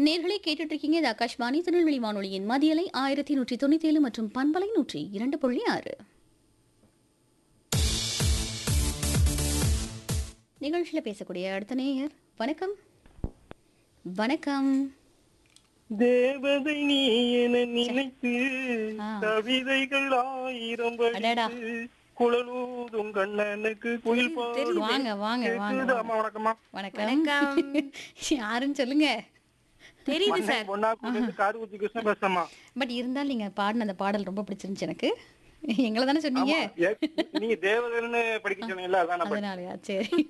நேர்களை கேட்டுட்டு இருக்கீங்க இது ஆகாஷ்வாணி திருநெல்வேலி வானொலியின் மதியலை ஆயிரத்தி நூற்றி தொண்ணூத்தி ஏழு மற்றும் பண்பலை நூற்றி இரண்டு புள்ளி ஆறு நிகழ்ச்சியில் பேசக்கூடிய அடுத்த நேயர் வணக்கம் வணக்கம் தேவதை நீ என நினைத்து ஆ. கவிதைகள் ஆயிரம் அடடா. படித்து குழலூதும் கண்ணனுக்கு குயில் பாடும் வாங்க வாங்க வாங்க கேக்குது அம்மா வணக்கம்மா வணக்கம் யாருன்னு சொல்லுங்க தெரியுது சார் பொண்ணா கூட்டு காரு ஊத்தி கிருஷ்ண பேசமா பட் இருந்தாலும் நீங்க பாடின அந்த பாடல் ரொம்ப பிடிச்சிருந்துச்சு எனக்கு எங்களை தானே சொன்னீங்க நீங்க தேவதைன்னு படிக்க சொன்னீங்கல்ல அதான் நான் படிச்சேன். அதனாலயா சரி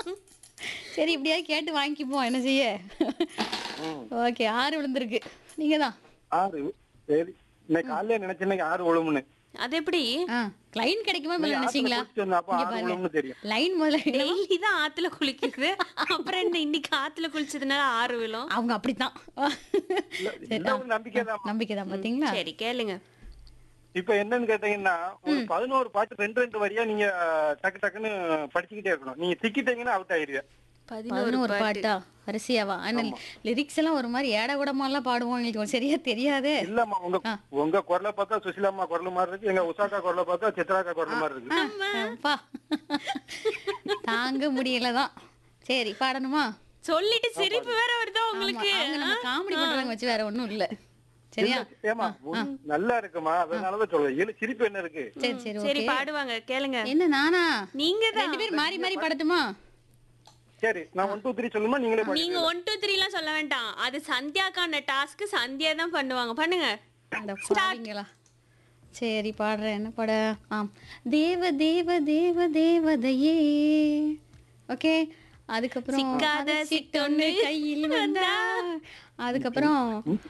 சரி இப்படியாவது கேட்டு வாங்கிப்போம் என்ன செய்ய ஓகே ஆறு விழுந்திருக்கு நீங்க தான் ஆறு சரி இன்னைக்கு காலையில நினைச்சேன் இன்னைக்கு ஆறு விழுமுன்னு அது எப்படி ஆ லைன் கிடைக்குமா முதல்ல நீங்க நினைச்சீங்களா ஆத்துல குளிச்சுட்டு வந்தா அப்ப இங்க ஆறு பாருங்க விழும்னு தெரியும் லைன் முதல்ல டெய்லி தான் ஆத்துல குளிக்குது அப்புறம் என்ன இன்னைக்கு ஆத்துல குளிச்சதுனால ஆறு விழும் அவங்க அப்படித்தான் சரி, இல்ல, ஒரு நம்பிக்கை தான் நம்பிக்கை தான் பாத்தீங்களா சரி கேளுங்க இப்ப என்னன்னு கேட்டீங்கன்னா ஒரு பதினோரு பாட்டு ரெண்டு ரெண்டு வரியா நீங்க டக்கு டக்குன்னு படிச்சுக்கிட்டே இருக்கணும் நீங்க திக்கிட்டீங்கன்னா அவுட் ஆயிருவீங்க பதினோரு பதினோரு பாட்டா வரிசையாவா ஆனா லிரிக்ஸ் எல்லாம் ஒரு மாதிரி ஏட கூடமாலாம் பாடுவோம் எங்களுக்கு சரியா தெரியாதே இல்லம்மா உங்க உங்க குரலை பார்த்தா சுசிலாம்மா குரல் மாதிரி இருக்கு எங்க உஷாக்கா குரலை பார்த்தா சித்ராக்கா குரல் மாதிரி இருக்கு அப்பா தாங்க முடியலதான் சரி பாடணுமா சொல்லிட்டு சிரிப்பு வேற வருதா ஆமா, உங்களுக்கு அவங்க நம்ம காமெடி பண்றவங்க வச்சு வேற ஒண்ணும் இல்ல சரியா ஏமா நல்லா இருக்குமா அதனாலதான் சொல்றேன் இதுல சிரிப்பு என்ன இருக்கு சரி சரி சரி ஓகே பாடுவாங்க கேளுங்க என்ன நானா நீங்க தான் ரெண்டு பேரும் மாறி மாறி பாடட்டுமா சரி நான் ஒன் டூ த்ரீ சொல்லுமா நீங்களே பாடுங்க நீங்க ஒன் டூ த்ரீ எல்லாம் சொல்ல வேண்டாம் அது சந்தியாக்கான டாஸ்க் சந்தியா தான் பண்ணுவாங்க பண்ணுங்க அட பாவிங்களா சரி பாடுறேன் என்ன பாட ஆம் தேவ தேவ தேவ தேவதையே ஓகே அதுக்கப்புறம் சிக்காத அது சிட்டொன்னு கையில் வந்தா அதுக்கப்புறம்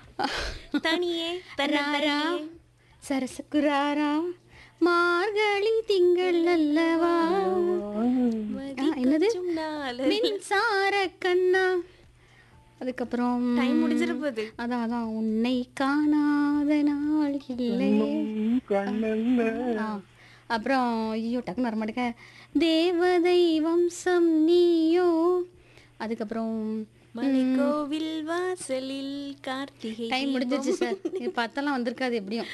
தனியே ராரா சரசகுராரா மார்கழி திங்கள் அல்லவா ஆ, என்னது மின்சார கண்ணா அதுக்கப்புறம் டைம் முடிஞ்சிட போகுது அதான் அதான் உன்னை காணாத நாள் இல்லை கண்ணல்ல ஆ, அப்புறம் ஐயோ டக்குன்னு வர மாட்டேங்க தேவதை வம்சம் நீயோ அதுக்கப்புறம் மலைக்கோவில் வாசலில் கார்த்திகை டைம் முடிஞ்சிருச்சு சார் இது பத்தெல்லாம் வந்திருக்காது எப்படியும்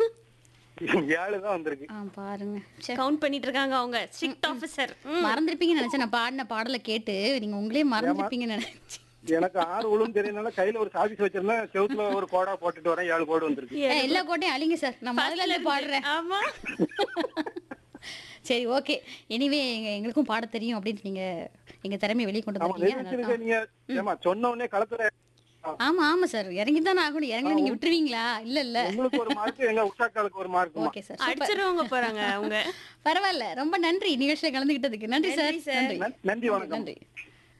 ஏழு தான் வந்திருக்கு ஆ பாருங்க ச்சே, கவுண்ட் பண்ணிட்டு இருக்காங்க அவங்க ஸ்ட்ரிக்ட் ஆபீசர் மறந்துருப்பீங்கன்னு நினைச்சேன் நான் பாடின பாடலை கேட்டு நீங்க உங்களே மறந்துருப்பீங்கன்னு நினைச்சேன் எனக்கு ஆறு விழும் தெரியுதுனால கையில ஒரு சாபிஸ் வச்சிருந்தேன் செவுத்துல ஒரு கோடா போட்டுட்டு வரேன் ஏழு கோடு வந்திருக்கு ஏ, எல்லா கோட்டையும் அழிங்க சார் நான் முதல்ல இருந்து பாடுறேன் ஆமா சரி ஓகே எனிவே எங்க எங்களுக்கும் பாட தெரியும் அப்படின்னு நீங்க எங்க திறமையை வெளியே கொண்டு ஆமா வந்தீங்க நினைச்சிருக்க நீங்க ஏமா சொன்ன உடனே களத்துல ஆமா ஆமா சார் இறங்கி தானே ஆகணும் இறங்கி நீங்க விட்டுருவீங்களா இல்ல இல்ல உங்களுக்கு ஒரு மார்க் எங்க உஷாக்காளுக்கு ஒரு மார்க்குமா ஓகே சார் அடிச்சிருவாங்க போறாங்க அவங்க பரவாயில்ல ரொம்ப நன்றி நிகழ்ச்சியில கலந்துகிட்டதுக்கு நன்றி சார் நன்றி நன்றி வணக்கம் நன்றி